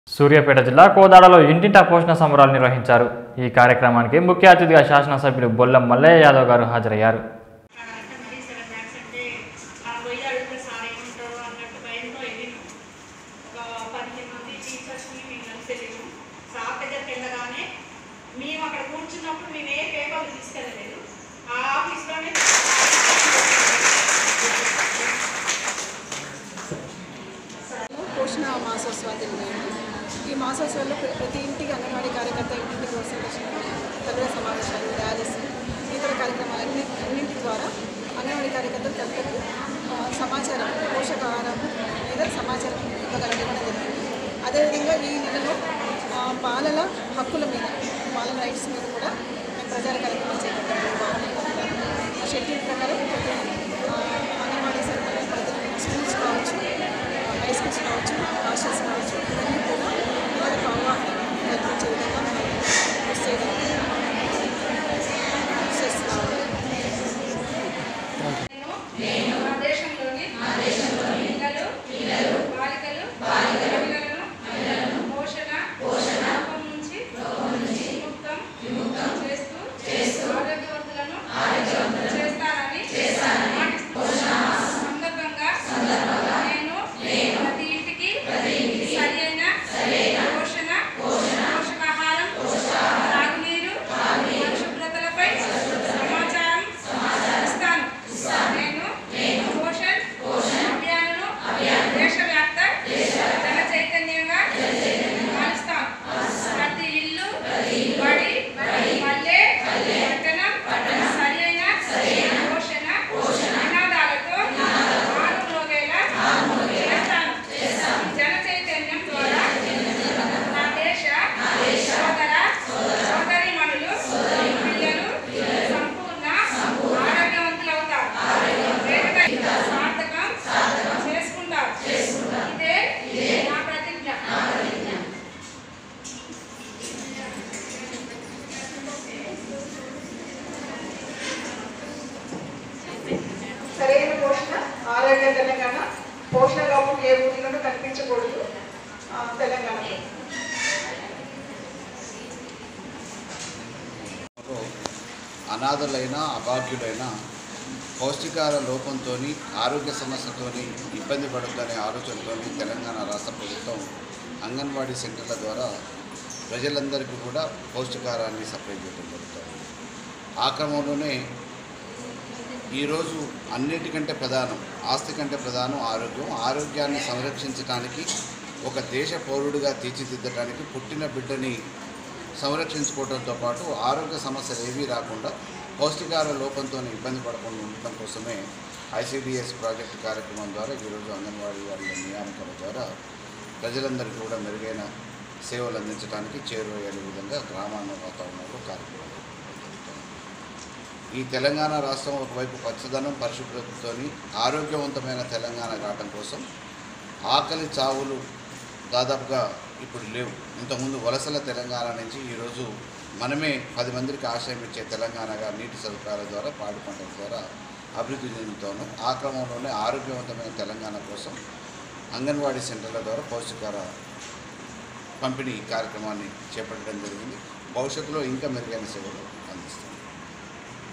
సూర్యాపేట జిల్లా కోదాడలో ఇంటింటా పోషణ సంబరాలు నిర్వహించారు ఈ కార్యక్రమానికి ముఖ్య అతిథిగా శాసనసభ్యులు బొల్లం మల్లయ్య యాదవ్ గారు హాజరయ్యారు అంటే మరి సెవెన్ ల్యాక్స్ అంటే ఆ పోయి అడిగితే సార్ ఏమంటారు అన్నట్టు భయంతో వెళ్ళినాం ఒక పదిహేను మంది టీచర్స్ని మేము కలిసి వెళ్ళినాం సార్ దగ్గరికి వెళ్ళగానే మేము అక్కడ కూర్చున్నప్పుడు మేము ఏ పేపర్లు తీసుకెళ్ళలేదు ఆ ఆఫీస్లోనే పోషణ మాసోత్సవాలు జరిగాయి ఈ మాసోత్సవాల్లో ప్ర- ప్రతి ఇంటికి అంగన్వాడీ కార్యకర్త ఇంటింటికి వస్తున్న తల్లుల సమావేశాలు ర్యాలీస్ ఇతర కార్యక్రమాలన్నీ అన్నింటి ద్వారా అంగన్వాడీ కార్యకర్తలు తల్లులకు ఆ, సమాచారం పోషకాహారం మీద సమాచారం ఇవ్వగలగడం జరిగింది అదేవిధంగా ఈ నెలలో ఆ, బాలల హక్కుల మీద బాలల రైట్స్ మీద కూడా మేము ప్రచార కార్యక్రమం చేపట్టాము ఆ షెడ్యూల్ ప్రకారం ప్రతి ఆ, అంగన్వాడీ సెంటర్ ప్రతి స్కూల్స్ కావచ్చు హై స్కూల్స్ కావచ్చు హాస్టల్స్ కావచ్చు ఇవన్నీ కూడా వాళ్ళకు అవగాహన కల్పించే విధంగా మనం కృషి చేయడం చేస్తున్నాము నేను మా దేశంలోని పిల్లలు పిల్లలు బాలికలు మహిళలను పోషణ పోషణ నుంచి విముక్తం చేస్తూ ఆరోగ్యవంతులను చేస్తానని మాటిస్తున్నాను. సందర్భంగా నేను ప్రతి ఇంటికి సరైన పోషణ పోషకాహారం తాగునీరు పరిశుభ్రతలపై సమాచారం ఇస్తాను నేను పోషణ్ అభియాన్ను దేశవ్యాప్త జన చైతన్యంగా మారుస్తాను ప్రతి ఇల్లు బడి పల్లె పట్టణం సరైన పోషణ నినాదాలతో మారుమోగేలా చేస్తాను జన చైతన్యం ద్వారా నా దేశ సోదర సోదరీమణులు పిల్లలు సంపూర్ణ ఆరోగ్యవంతులవుతారు వేడుక సార్థకం చేసుకుంటారు ఇదే నా ప్రతిజ్ఞ సరైన పోషణ ఆరోగ్య తెలంగాణ పోషణ లోపం ఏ ఊరిలోనూ కనిపించకూడదు ఆ, తెలంగాణలో లో అనాథలైన అభాగ్యులైన పౌష్టికార లోపంతో ఆరోగ్య సమస్యతో ఇబ్బంది పడుతుందనే ఆలోచనతో తెలంగాణ రాష్ట్ర ప్రభుత్వం అంగన్వాడీ సెంటర్ల ద్వారా ప్రజలందరికీ కూడా పౌష్టికారాన్ని సప్లై చేయడం జరుగుతుంది ఆ క్రమంలోనే ఈరోజు అన్నిటికంటే ప్రధానం ఆస్తి కంటే ప్రధానం ఆరోగ్యం ఆరోగ్యాన్ని సంరక్షించడానికి ఒక దేశ పౌరుడిగా తీర్చిదిద్దడానికి పుట్టిన బిడ్డని సంరక్షించుకోవడంతో పాటు ఆరోగ్య సమస్యలు ఏవీ రాకుండా పౌష్టికార లోపంతో ఇబ్బంది పడకుండా ఉండటం కోసమే ఐసిడిఎస్ ప్రాజెక్టు కార్యక్రమం ద్వారా ఈరోజు అంగన్వాడీ వాళ్ళ నియామకాల ద్వారా ప్రజలందరికీ కూడా మెరుగైన సేవలు అందించడానికి చేరువయ్యే విధంగా గ్రామాల వాతావరణంలో కార్యక్రమం జరుగుతుంది. ఈ తెలంగాణ రాష్ట్రం ఒకవైపు పచ్చదనం పరిశుభ్రతతోని ఆరోగ్యవంతమైన తెలంగాణ కావటం కోసం ఆకలి చావులు దాదాపుగా ఇప్పుడు లేవు ఇంతకుముందు వలసల తెలంగాణ నుంచి ఈరోజు మనమే పది మందికి ఆశయం ఇచ్చే తెలంగాణగా నీటి సదుపాయాల ద్వారా పాడి పంటల ద్వారా అభివృద్ధి చెందుతాను ఆ క్రమంలోనే ఆరోగ్యవంతమైన తెలంగాణ కోసం అంగన్వాడీ సెంటర్ల ద్వారా పౌష్టికార పంపిణీ కార్యక్రమాన్ని చేపట్టడం జరిగింది భవిష్యత్తులో ఇంకా మెరుగైన సేవలు